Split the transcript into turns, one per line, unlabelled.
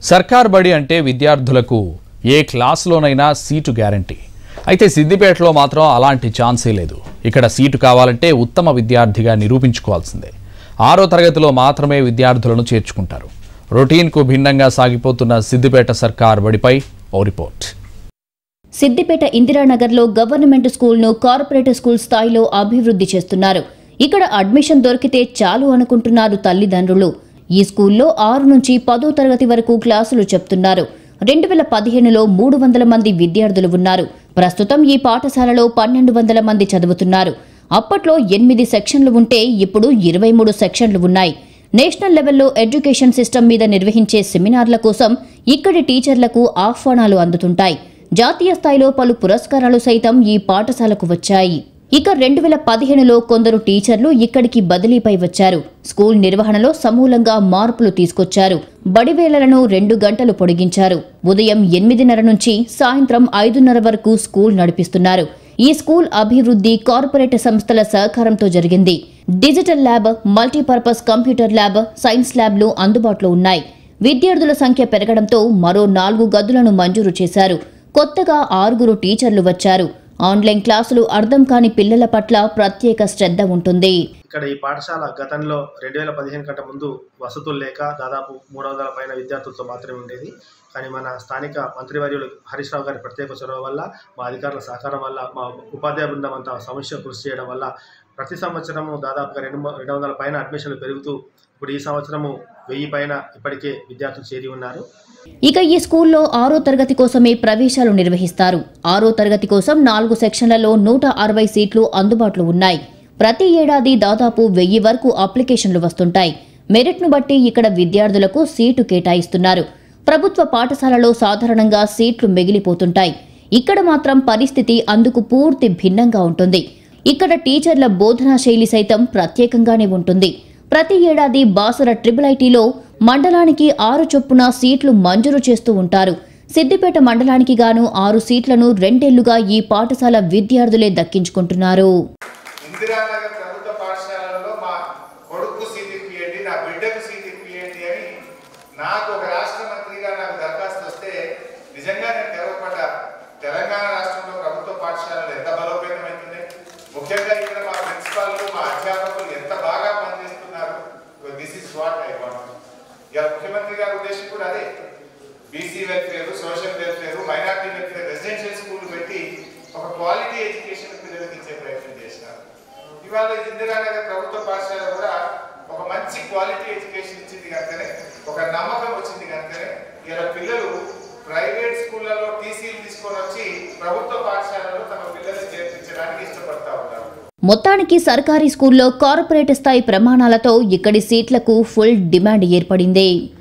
సర్కార్ బడి అంటే విద్యార్థులకు ఏ క్లాస్లోనైనా సీటు గ్యారంటీ అయితే సిద్దిపేటలో మాత్రం అలాంటి ఛాన్సే లేదు ఇక్కడ సీటు కావాలంటే ఉత్తమ విద్యార్థిగా నిరూపించుకోవాల్సిందే ఆరో తరగతిలో మాత్రమే విద్యార్థులను చేర్చుకుంటారు రొటీన్కు భిన్నంగా సాగిపోతున్న సిద్దిపేట సర్కార్ బడిపై ఓ రిపోర్ట్
సిద్దిపేట ఇందిరానగర్లో గవర్నమెంట్ స్కూల్ను కార్పొరేట్ స్కూల్ స్థాయిలో అభివృద్ధి చేస్తున్నారు ఇక్కడ అడ్మిషన్ దొరికితే చాలు అనుకుంటున్నారు తల్లిదండ్రులు ఈ స్కూల్లో ఆరు నుంచి పదో తరగతి వరకు క్లాసులు చెప్తున్నారు రెండు వేల పదిహేనులో మూడు వందల మంది విద్యార్థులు ఉన్నారు ప్రస్తుతం ఈ పాఠశాలలో పన్నెండు వందల మంది చదువుతున్నారు అప్పట్లో ఎనిమిది సెక్షన్లు ఉంటే ఇప్పుడు ఇరవై మూడు సెక్షన్లు ఉన్నాయి నేషనల్ లెవెల్లో ఎడ్యుకేషన్ సిస్టమ్ మీద నిర్వహించే సెమినార్ల కోసం ఇక్కడి టీచర్లకు ఆహ్వానాలు అందుతుంటాయి జాతీయ స్థాయిలో పలు పురస్కారాలు సైతం ఈ పాఠశాలకు వచ్చాయి ఇక రెండు వేల పదిహేనులో కొందరు టీచర్లు ఇక్కడికి బదిలీపై వచ్చారు స్కూల్ నిర్వహణలో సమూలంగా మార్పులు తీసుకొచ్చారు బడివేళలను రెండు గంటలు పొడిగించారు ఉదయం ఎనిమిదిన్నర నుంచి సాయంత్రం ఐదున్నర వరకు స్కూల్ నడిపిస్తున్నారు ఈ స్కూల్ అభివృద్ధి కార్పొరేట్ సంస్థల సహకారంతో జరిగింది digital lab multipurpose computer lab science ల్యాబ్లు అందుబాటులో ఉన్నాయి విద్యార్థుల సంఖ్య పెరగడంతో మరో నాలుగు గదులను మంజూరు చేశారు కొత్తగా ఆరుగురు టీచర్లు వచ్చారు ఆన్లైన్ క్లాసులు అర్థం కాని పిల్లల పట్ల ప్రత్యేక శ్రద్ధ ఉంటుంది
ఇక్కడ ఈ పాఠశాల గతంలో రెండు వేల పదిహేను కంటే ముందు వసతులు లేక దాదాపు మూడు వందల పైన విద్యార్థులతో మాత్రమే ఉండేది కానీ మన స్థానిక మంత్రివర్యులు హరీష్ రావు గారి ప్రత్యేక చొరవ వల్ల మా అధికారుల సహకారం వల్ల మా ఉపాధ్యాయ బృందం అంతా సమస్య కృషి చేయడం వల్ల ప్రతి సంవత్సరము దాదాపుగా రెండు మ- రెండు వందల పైన అడ్మిషన్లు పెరుగుతూ ఇప్పుడు ఈ సంవత్సరము వెయ్యి పైన ఇప్పటికే విద్యార్థులు చేరి ఉన్నారు
ఇక ఈ స్కూల్లో ఆరో తరగతి కోసమే ప్రవేశాలు నిర్వహిస్తారు ఆరో తరగతి కోసం నాలుగు సెక్షన్లలో నూట అరవై సీట్లు అందుబాటులో ఉన్నాయి ప్రతి ఏడాది దాదాపు వెయ్యి వరకు అప్లికేషన్లు వస్తుంటాయి మెరిట్ను బట్టి ఇక్కడ విద్యార్థులకు సీటు కేటాయిస్తున్నారు ప్రభుత్వ పాఠశాలలో సాధారణంగా సీట్లు మిగిలిపోతుంటాయి ఇక్కడ మాత్రం పరిస్థితి అందుకు పూర్తి భిన్నంగా ఉంటుంది ఇక్కడ టీచర్ల బోధనా శైలి సైతం ప్రత్యేకంగానే ఉంటుంది ప్రతి ఏడాది బాసర ట్రిపుల్ ఐటీలో మండలానికి ఆరు చొప్పున సీట్లు మంజూరు చేస్తూ ఉంటారు సిద్దిపేట మండలానికి గాను ఆరు సీట్లను రెండేళ్లుగా ఈ పాఠశాల విద్యార్థులే దక్కించుకుంటున్నారు
ఇందిరానగర్ ప్రభుత్వ పాఠశాలలో మా కొడుకు సీట్ ఇప్పియండి నా బిడ్డకు సీట్ ఇప్పియండి అని నాకు ఒక రాష్ట్ర మంత్రిగా నాకు దరఖాస్తు వస్తే నిజంగా నేను గర్వపడ్డా తెలంగాణ రాష్ట్రంలో ప్రభుత్వ పాఠశాలలు ఎంత బలోపేతమవుతున్నాయి ముఖ్యంగా ఇక్కడ మా ప్రిన్సిపాల్లు మా అధ్యాపకులు ఎంత బాగా పనిచేస్తున్నారు this is what I want ఇలా ముఖ్యమంత్రి గారి ఉద్దేశం కూడా అదే BC welfare social welfare minority welfare residential school పెట్టి ఒక క్వాలిటీ ఎడ్యుకేషన్ పిల్లలకి ఇచ్చే ప్రయత్నం చేసినారు ఇవాళ ఇందిరానగర్ ప్రభుత్వ పాఠశాల కూడా ఒక మంచి క్వాలిటీ ఎడ్యుకేషన్ ఇచ్చింది కనుకనే ఒక నమ్మకం వచ్చింది కనుకనే ఇలా పిల్లలు ప్రైవేట్ స్కూళ్ళలో టీసీలు తీసుకొని వచ్చి ప్రభుత్వ పాఠశాలలో తమ పిల్లల్ని చేర్పించడానికి ఇష్టపడతా ఉన్నారు
మొత్తానికి సర్కారీ స్కూల్లో కార్పొరేట్ స్థాయి ప్రమాణాలతో ఇక్కడి సీట్లకు ఫుల్ డిమాండ్ ఏర్పడింది